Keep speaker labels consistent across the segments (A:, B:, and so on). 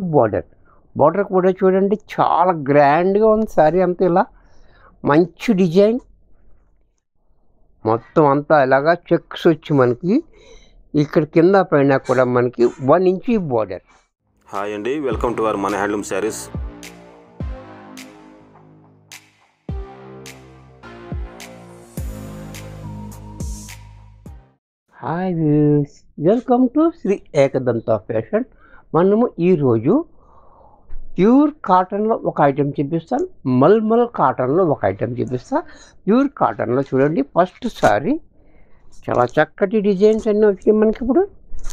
A: border border కూడా చూడండి చాలా గ్రాండ్గా ఉంది శారీ అంతా ఇలా మంచి డిజైన్ మొత్తం అంతా ఇలాగా చెక్స్ వచ్చి మనకి ఇక్కడ కింద పైన కూడా మనకి వన్ ఇంచ్ బార్డర్
B: హాయ్ అండి వెల్కమ్ టు అవర్ మన handloom saris
A: hi views welcome to Sri Ekadanta fashion మనము ఈరోజు ప్యూర్ కాటన్లో ఒక ఐటెం చూపిస్తాను మల్మల్ కాటన్లో ఒక ఐటెం చూపిస్తాను ప్యూర్ కాటన్లో చూడండి ఫస్ట్ సారీ చాలా చక్కటి డిజైన్స్ అన్నీ వచ్చాయి మనకి ఇప్పుడు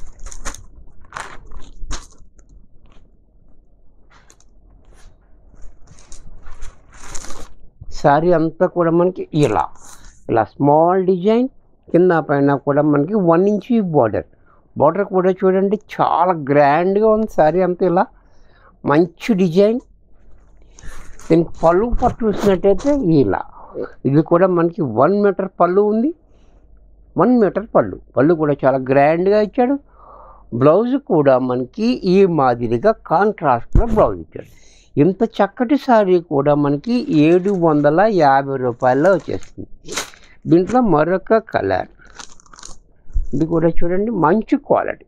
A: శారీ అంతా కూడా మనకి ఇలా ఇలా స్మాల్ డిజైన్ కింద పైన కూడా మనకి వన్ ఇంచ్ బార్డర్ బార్డర్ కూడా చూడండి చాలా గ్రాండ్గా ఉంది శారీ అంతా ఇలా మంచి డిజైన్ దీనికి పళ్ళు పట్టు చూసినట్టయితే ఇలా ఇది కూడా మనకి వన్ మీటర్ పళ్ళు ఉంది వన్ మీటర్ పళ్ళు పళ్ళు కూడా చాలా గ్రాండ్గా ఇచ్చాడు బ్లౌజ్ కూడా మనకి ఈ మాదిరిగా కాంట్రాస్ట్లో బ్లౌజ్ ఇచ్చాడు ఇంత చక్కటి శారీ కూడా మనకి ఏడు వందల యాభై రూపాయల్లో వచ్చేస్తుంది దీంట్లో మరొక కలర్ ఇది కూడా చూడండి మంచి క్వాలిటీ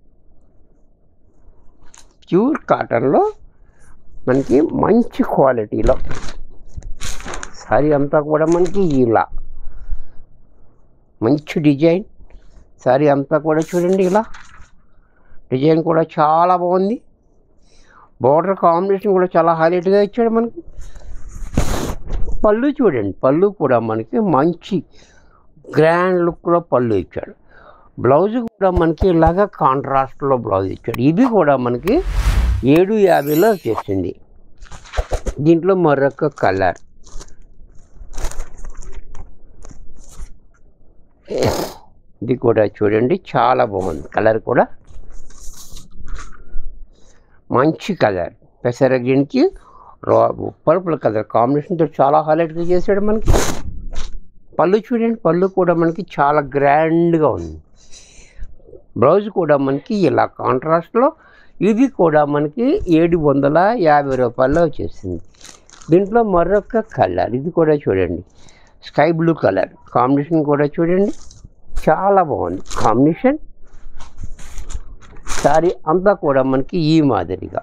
A: ప్యూర్ కాటన్లో మనకి మంచి క్వాలిటీలో శారీ అంతా కూడా మనకి ఇలా మంచి డిజైన్ శారీ అంతా కూడా చూడండి ఇలా డిజైన్ కూడా చాలా బాగుంది బార్డర్ కాంబినేషన్ కూడా చాలా హైలైట్గా ఇచ్చాడు మనకి పళ్ళు చూడండి పళ్ళు కూడా మనకి మంచి గ్రాండ్ లుక్లో పళ్ళు ఇచ్చాడు బ్లౌజ్ కూడా మనకి ఇలాగా కాంట్రాస్ట్లో బ్లౌజ్ ఇచ్చాడు ఇది కూడా మనకి ఏడు యాభైలో వచ్చేసింది దీంట్లో మరొక కలర్ ఇది కూడా చూడండి చాలా బాగుంది కలర్ కూడా మంచి కలర్ పెసరగ్రీన్కి పర్పుల్ కలర్ కాంబినేషన్తో చాలా హైలైట్గా చేశాడు మనకి పళ్ళు చూడండి పళ్ళు కూడా మనకి చాలా గ్రాండ్గా ఉంది బ్లౌజ్ కూడా మనకి ఇలా కాంట్రాస్ట్లో ఇది కూడా మనకి ఏడు వందల యాభై రూపాయల్లో వచ్చేసింది దీంట్లో మరొక కలర్ ఇది కూడా చూడండి స్కై బ్లూ కలర్ కాంబినేషన్ కూడా చూడండి చాలా బాగుంది కాంబినేషన్ శారీ అంతా కూడా మనకి ఈ మాదిరిగా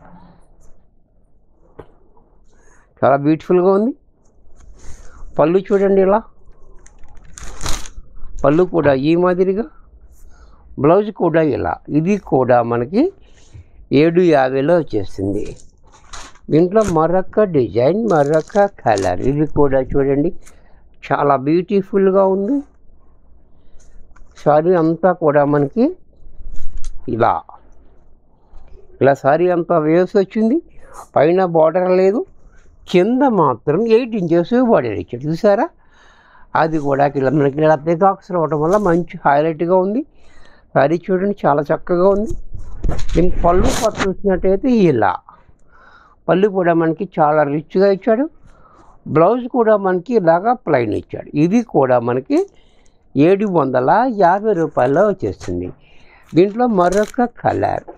A: చాలా బ్యూటిఫుల్గా ఉంది పళ్ళు చూడండి ఇలా పళ్ళు కూడా ఈ మాదిరిగా బ్లౌజ్ కూడా ఇలా ఇది కూడా మనకి ఏడు యాభైలో వచ్చేస్తుంది దీంట్లో మరొక డిజైన్ మరొక కలర్ ఇది కూడా చూడండి చాలా బ్యూటిఫుల్గా ఉంది సారీ అంతా కూడా మనకి ఇలా ఇలా సారీ అంతా వేసి వచ్చింది పైన బార్డర్ లేదు కింద మాత్రం ఎయిట్ ఇంచెస్ బార్డర్ ఇచ్చాడు చూసారా అది కూడా ఇలా మనకి ఇలా పికాక్స్ రావడం వల్ల మంచి హైలైట్గా ఉంది సారీ చూడండి చాలా చక్కగా ఉంది దీనికి పళ్ళు పట్టు చూసినట్టయితే ఇలా పళ్ళు కూడా మనకి చాలా రిచ్గా ఇచ్చాడు బ్లౌజ్ కూడా మనకి ఇలాగా ప్లైన్ ఇచ్చాడు ఇది కూడా మనకి ఏడు వందల యాభై రూపాయల్లో వచ్చేస్తుంది దీంట్లో మరొక కలర్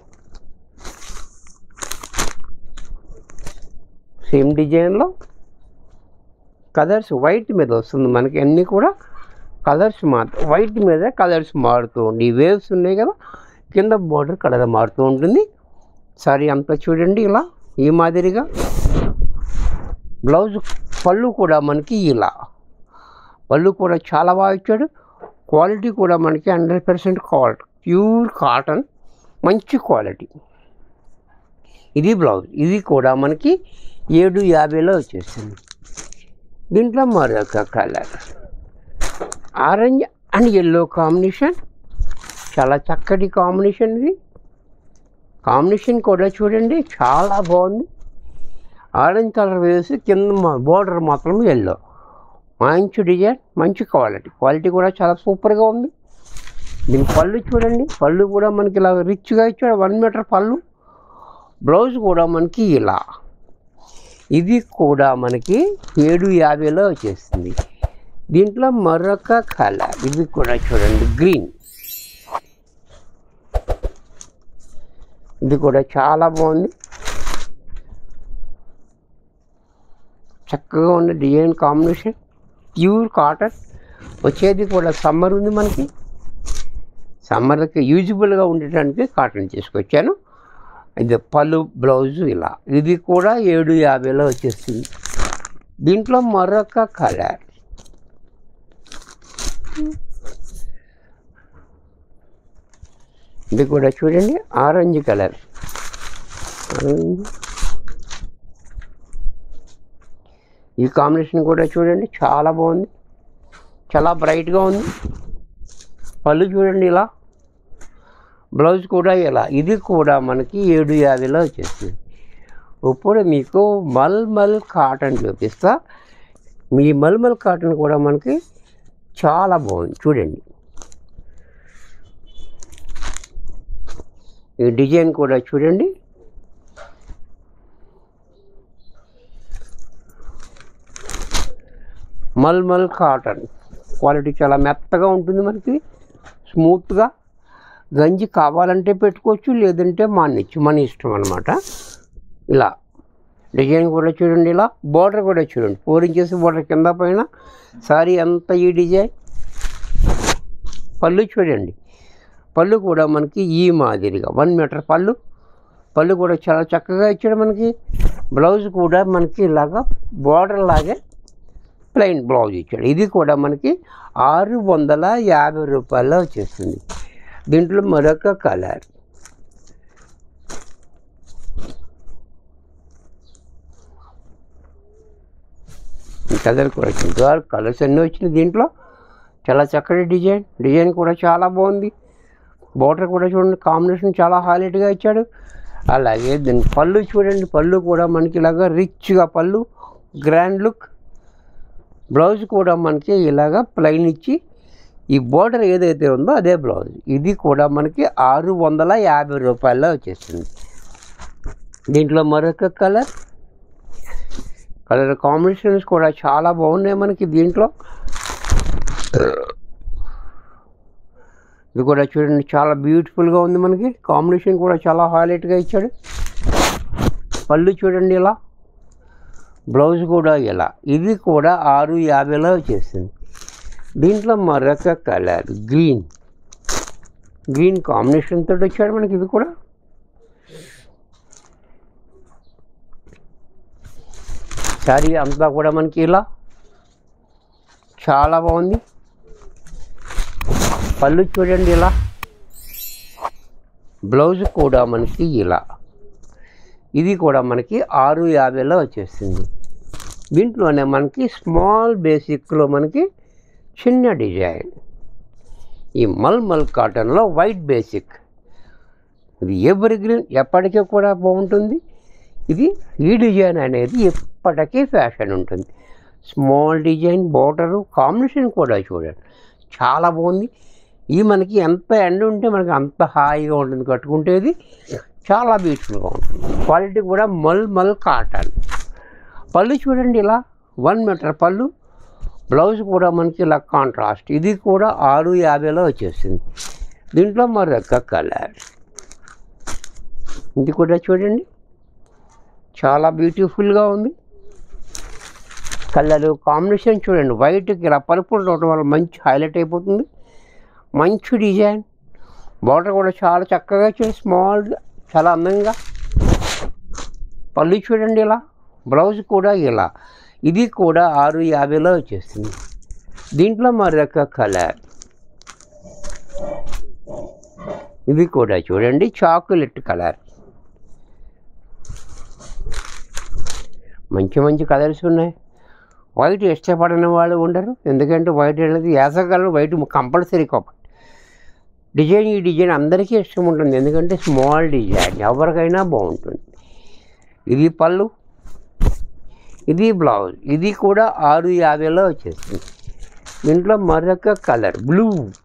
A: సేమ్ డిజైన్లో కలర్స్ వైట్ మీద వస్తుంది మనకి అన్నీ కూడా కలర్స్ మాత్రం వైట్ మీద కలర్స్ మారుతూ ఉండి వేవ్స్ ఉన్నాయి కదా కింద బోర్డర్ కలర్ మారుతూ ఉంటుంది సారీ అంతా చూడండి ఇలా ఈ మాదిరిగా బ్లౌజ్ పళ్ళు కూడా మనకి ఇలా పళ్ళు కూడా చాలా బాగా ఇచ్చాడు క్వాలిటీ కూడా మనకి hundred percent quality pure cotton మంచి క్వాలిటీ ఇది బ్లౌజ్ ఇది కూడా మనకి ఏడు యాభైలో వచ్చేసింది దీంట్లో మరొక colour orange and yellow combination చాలా చక్కటి కాంబినేషన్ ఇది కాంబినేషన్ కూడా చూడండి చాలా బాగుంది ఆరెంజ్ కలర్ వేసి కింద బోర్డర్ మాత్రం ఎల్లో మంచి డిజైన్ మంచి క్వాలిటీ క్వాలిటీ కూడా చాలా సూపర్గా ఉంది దీని పళ్ళు చూడండి పళ్ళు కూడా మనకి ఇలా రిచ్గా ఇచ్చాడు వన్ మీటర్ పళ్ళు బ్లౌజ్ కూడా మనకి ఇలా ఇది కూడా మనకి ఏడు యాభైలో వచ్చేస్తుంది దీంట్లో మరొక కలర్ ఇది కూడా చూడండి గ్రీన్ ఇది కూడా చాలా బాగుంది చక్కగా ఉన్న డిజైన్ కాంబినేషన్ ప్యూర్ కాటన్ వచ్చేది కూడా సమ్మర్ ఉంది మనకి సమ్మర్కి యూజబుల్గా ఉండటానికి కాటన్ తీసుకొచ్చాను ఇది పళ్ళు బ్లౌజు ఇలా ఇది కూడా ఏడు యాభైలో వచ్చేస్తుంది దీంట్లో మరొక కలర్ ఇది కూడా చూడండి ఆరెంజ్ కలర్ ఆరెంజ్ ఈ కాంబినేషన్ కూడా చూడండి చాలా బాగుంది చాలా బ్రైట్గా ఉంది పళ్ళు చూడండి ఇలా బ్లౌజ్ కూడా ఇలా ఇది కూడా మనకి ఏడు యాభైలో వచ్చేస్తుంది ఇప్పుడు మీకు మల్మల్ కాటన్ చూపిస్తా మీ మల్మల్ కాటన్ కూడా మనకి చాలా బాగుంది చూడండి ఈ డిజైన్ కూడా చూడండి మల్మల్ కాటన్ క్వాలిటీ చాలా మెత్తగా ఉంటుంది మనకి స్మూత్గా గంజి కావాలంటే పెట్టుకోవచ్చు లేదంటే మానేచ్చు మన ఇష్టం అనమాట ఇలా డిజైన్ కూడా చూడండి ఇలా బార్డర్ కూడా చూడండి ఫోర్ ఇంచెస్ బార్డర్ కింద పైన సారీ అంతా ఈ డిజైన్ పళ్ళు చూడండి పళ్ళు కూడా మనకి ఈ మాదిరిగా వన్ మీటర్ పళ్ళు పళ్ళు కూడా చాలా చక్కగా ఇచ్చాడు మనకి బ్లౌజ్ కూడా మనకి ఇలాగా బార్డర్ లాగే ప్లెయిన్ బ్లౌజ్ ఇచ్చాడు ఇది కూడా మనకి ఆరు వందల యాభై రూపాయల్లో వచ్చేస్తుంది దీంట్లో మరొక కలర్ ఈ కలర్ కూడా వచ్చింది ఆరు కలర్స్ అన్నీ వచ్చినాయి దీంట్లో చాలా చక్కటి డిజైన్ డిజైన్ కూడా చాలా బాగుంది బార్డర్ కూడా చూడండి కాంబినేషన్ చాలా హైలైట్గా ఇచ్చాడు అలాగే దీని పళ్ళు చూడండి పళ్ళు కూడా మనకి ఇలాగా రిచ్గా పళ్ళు గ్రాండ్ లుక్ బ్లౌజ్ కూడా మనకి ఇలాగా ప్లెయిన్ ఇచ్చి ఈ బోర్డర్ ఏదైతే ఉందో అదే బ్లౌజ్ ఇది కూడా మనకి ఆరు వందల యాభై రూపాయల్లో వచ్చేస్తుంది దీంట్లో మరొక కలర్ కలర్ కాంబినేషన్స్ కూడా చాలా బాగున్నాయి మనకి దీంట్లో ఇది కూడా చూడండి చాలా బ్యూటిఫుల్గా ఉంది మనకి కాంబినేషన్ కూడా చాలా హైలైట్గా ఇచ్చాడు పళ్ళు చూడండి ఇలా బ్లౌజ్ కూడా ఇలా ఇది కూడా ఆరు యాభైలో వచ్చేసింది దీంట్లో మరొక కలర్ గ్రీన్ గ్రీన్ కాంబినేషన్ తోటి వచ్చాడు మనకి ఇది కూడా శారీ అంతా కూడా మనకి ఇలా చాలా బాగుంది పళ్ళు చూడండి ఇలా బ్లౌజ్ కూడా మనకి ఇలా ఇది కూడా మనకి ఆరు యాభైలో వచ్చేస్తుంది దీంట్లోనే మనకి స్మాల్ బేసిక్లో మనకి చిన్న డిజైన్ ఈ మల్మల్ కాటన్లో వైట్ బేసిక్ ఇది ఎవరి గ్రీన్ ఎప్పటికీ కూడా బాగుంటుంది ఇది ఈ డిజైన్ అనేది ఎప్పటికీ ఫ్యాషన్ ఉంటుంది స్మాల్ డిజైన్ బార్డరు కాంబినేషన్ కూడా చూడండి చాలా బాగుంది ఇది మనకి ఎంత ఎండ ఉంటే మనకి అంత హాయిగా ఉంటుంది కట్టుకుంటేది చాలా బ్యూటిఫుల్గా ఉంటుంది క్వాలిటీ కూడా మల్ మల్ కాటన్ పళ్ళు చూడండి ఇలా వన్ మీటర్ పళ్ళు బ్లౌజ్ కూడా మనకి ఇలా కాంట్రాస్ట్ ఇది కూడా ఆరు యాభైలో వచ్చేసింది దీంట్లో మరొక కలర్ ఇది కూడా చూడండి చాలా బ్యూటిఫుల్గా ఉంది కలర్ కాంబినేషన్ చూడండి వైట్కి ఇలా పలుపులు ఉండటం వల్ల మంచి హైలైట్ అయిపోతుంది మంచి డిజైన్ బార్డర్ కూడా చాలా చక్కగా ఇచ్చాడు స్మాల్ చాలా అందంగా పళ్ళు చూడండి ఇలా బ్లౌజ్ కూడా ఇలా ఇది కూడా ఆరు యాభైలో వచ్చేస్తుంది దీంట్లో మరొక కలర్ ఇది కూడా చూడండి చాక్లెట్ కలర్ మంచి మంచి కలర్స్ ఉన్నాయి వైట్ ఇష్టపడని వాళ్ళు ఉండరు ఎందుకంటే వైట్ అనేది వేసవకాలంలో వైట్ కంపల్సరీ కాబట్టి డిజైన్ ఈ డిజైన్ అందరికీ ఇష్టం ఉంటుంది ఎందుకంటే స్మాల్ డిజైన్ ఎవరికైనా బాగుంటుంది ఇది పళ్ళు ఇది బ్లౌజ్ ఇది కూడా ఆరు యాభైలో వచ్చేస్తుంది దీంట్లో మరొక కలర్ బ్లూ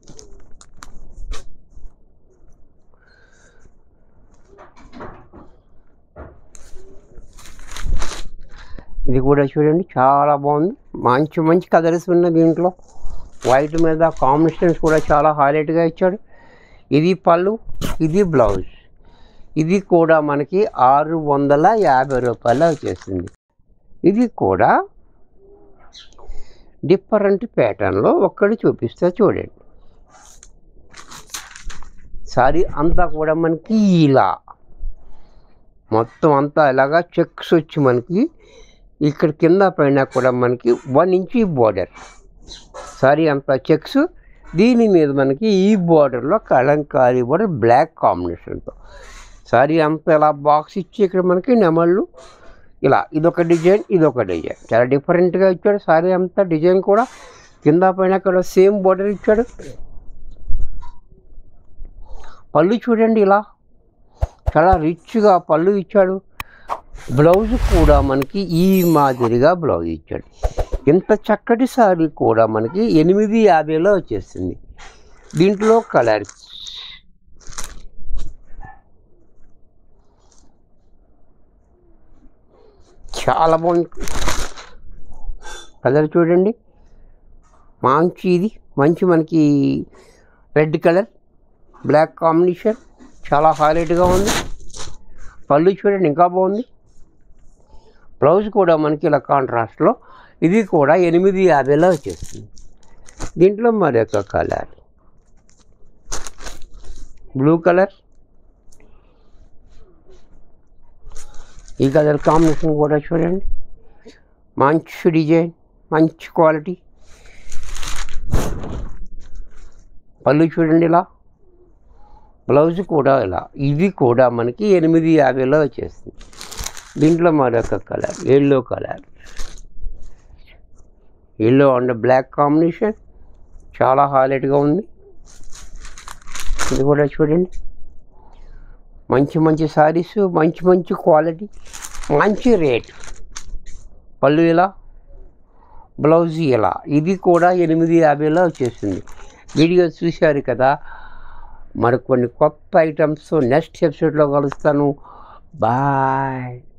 A: ఇది కూడా చూడండి చాలా బాగుంది మంచి మంచి కలర్స్ ఉన్నాయి దీంట్లో వైట్ మీద కాంబినేషన్స్ కూడా చాలా హైలైట్గా ఇచ్చాడు ఇది పళ్ళు ఇది బ్లౌజ్ ఇది కూడా మనకి ఆరు వందల యాభై రూపాయలు వచ్చేసింది ఇది కూడా డిఫరెంట్ ప్యాటర్న్లో ఒక్కటి చూపిస్తా చూడండి సారీ అంతా కూడా మనకి ఇలా మొత్తం అంతా ఇలాగా చెక్స్ వచ్చి మనకి ఇక్కడ కింద పైన కూడా మనకి వన్ ఇంచ్ బార్డర్ సారీ అంతా చెక్స్ దీని మీద మనకి ఈ బార్డర్లో కలంకారీ బార్డర్ బ్లాక్ కాంబినేషన్తో సారీ అంతా ఇలా బాక్స్ ఇచ్చి ఇక్కడ మనకి నెమళ్ళు ఇలా ఇదొక డిజైన్ ఇదొక డిజైన్ చాలా డిఫరెంట్గా ఇచ్చాడు సారీ అంతా డిజైన్ కూడా కింద పైన కూడా సేమ్ బార్డర్ ఇచ్చాడు పళ్ళు చూడండి ఇలా చాలా రిచ్గా పళ్ళు ఇచ్చాడు బ్లౌజ్ కూడా మనకి ఈ మాదిరిగా బ్లౌజ్ ఇచ్చాడు ఇంత చక్కటి సారీ కూడా మనకి ఎనిమిది యాభైలో వచ్చేస్తుంది దీంట్లో కలర్స్ చాలా బాగుంది కలర్ చూడండి మంచి ఇది మంచి మనకి రెడ్ కలర్ బ్లాక్ కాంబినేషన్ చాలా హైలైట్గా ఉంది పళ్ళు చూడండి ఇంకా బాగుంది బ్లౌజ్ కూడా మనకి ఇలా కాంట్రాస్ట్లో ఇది కూడా ఎనిమిది యాభైలో వచ్చేస్తుంది దీంట్లో మరొక కలర్ బ్లూ కలర్ ఈ కలర్ కాంబినేషన్ కూడా చూడండి మంచి డిజైన్ మంచి క్వాలిటీ పళ్ళు చూడండి ఇలా బ్లౌజ్ కూడా ఇలా ఇది కూడా మనకి ఎనిమిది యాభైలో వచ్చేస్తుంది దీంట్లో మరొక colour yellow colour yellow and black combination చాలా హైలైట్గా ఉంది ఇది కూడా చూడండి మంచి మంచి శారీస్ మంచి మంచి క్వాలిటీ మంచి రేట్ పళ్ళు ఇలా బ్లౌజ్ ఇలా ఇది కూడా ఎనిమిది యాభైలో వచ్చేస్తుంది వీడియో చూశారు కదా మరికొన్ని కొత్త ఐటమ్స్ నెక్స్ట్ ఎపిసోడ్లో కలుస్తాను బాయ్